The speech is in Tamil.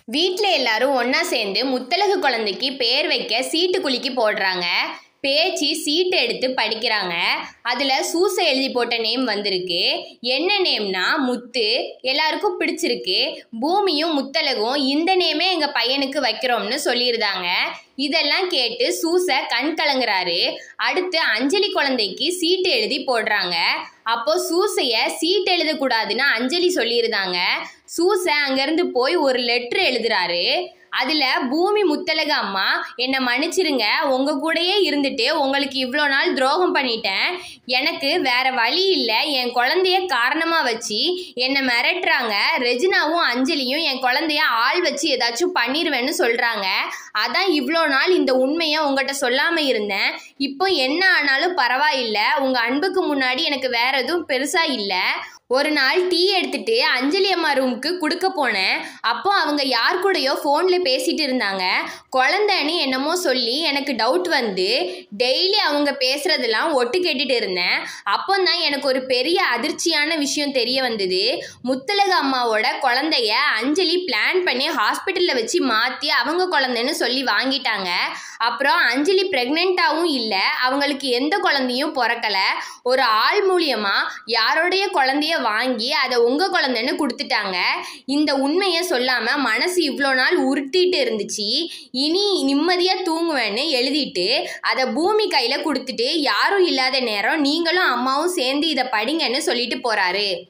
வீட்டில் எல்லாரும் ஒன்றா சேர்ந்து முத்தழகு குழந்தைக்கு பேர் வைக்க சீட்டு குலுக்கி போடுறாங்க பேச்சு சீட்டு எடுத்து படிக்கிறாங்க அதில் சூசை எழுதி போட்ட நேம் வந்திருக்கு என்ன நேம்னா முத்து எல்லாருக்கும் பிடிச்சிருக்கு பூமியும் முத்தழகும் இந்த நேமே எங்கள் பையனுக்கு வைக்கிறோம்னு சொல்லியிருந்தாங்க இதெல்லாம் கேட்டு சூசை கண் கலங்குறாரு அடுத்து அஞ்சலி குழந்தைக்கு சீட்டு எழுதி போடுறாங்க அப்போ சூசைய சீட் எழுதக்கூடாதுன்னு அஞ்சலி சொல்லியிருந்தாங்க சூசை அங்கேருந்து போய் ஒரு லெட்ரு எழுதுறாரு அதில் பூமி முத்தழகு அம்மா என்னை மன்னிச்சிருங்க உங்கள் கூடயே இருந்துட்டு உங்களுக்கு இவ்வளோ நாள் துரோகம் பண்ணிட்டேன் எனக்கு வேற வழி இல்லை என் குழந்தைய காரணமாக வச்சு என்னை மிரட்டுறாங்க ரெஜினாவும் அஞ்சலியும் என் குழந்தைய ஆள் வச்சு ஏதாச்சும் பண்ணிடுவேன்னு சொல்கிறாங்க அதான் இவ்வளோ நாள் இந்த உண்மையை உங்கள்கிட்ட சொல்லாமல் இருந்தேன் இப்போ என்ன ஆனாலும் பரவாயில்லை உங்கள் அன்புக்கு முன்னாடி எனக்கு வேற எதுவும் பெருசாக இல்லை ஒரு நாள் டீ எடுத்துட்டு அஞ்சலி அம்மா ரூமுக்கு கொடுக்க போனேன் அப்போ அவங்க யார் கூடயோ ஃபோனில் பேசிட்டு இருந்தாங்க குழந்தைன்னு என்னமோ சொல்லி எனக்கு டவுட் வந்து டெய்லி அவங்க பேசுறதெல்லாம் ஒட்டு கேட்டுட்டு இருந்தேன் அப்போ தான் எனக்கு ஒரு பெரிய அதிர்ச்சியான விஷயம் தெரிய வந்தது முத்தழகு அம்மாவோட குழந்தைய அஞ்சலி பிளான் பண்ணி ஹாஸ்பிட்டலில் வச்சு மாற்றி அவங்க குழந்தைன்னு சொல்லி வாங்கிட்டாங்க அப்புறம் அஞ்சலி ப்ரெக்னெண்ட்டாகவும் இல்லை அவங்களுக்கு எந்த குழந்தையும் பிறக்கலை ஒரு ஆள் மூலியமாக யாரோடைய குழந்தைய வாங்கி அதை உங்கள் குழந்தைன்னு கொடுத்துட்டாங்க இந்த உண்மையை சொல்லாமல் மனசு இவ்வளோ நாள் உருட்டிட்டு இருந்துச்சு இனி நிம்மதியாக தூங்குவேன்னு எழுதிட்டு அதை பூமி கையில் கொடுத்துட்டு யாரும் இல்லாத நேரம் நீங்களும் அம்மாவும் சேர்ந்து இதை படிங்கன்னு சொல்லிட்டு போகிறாரு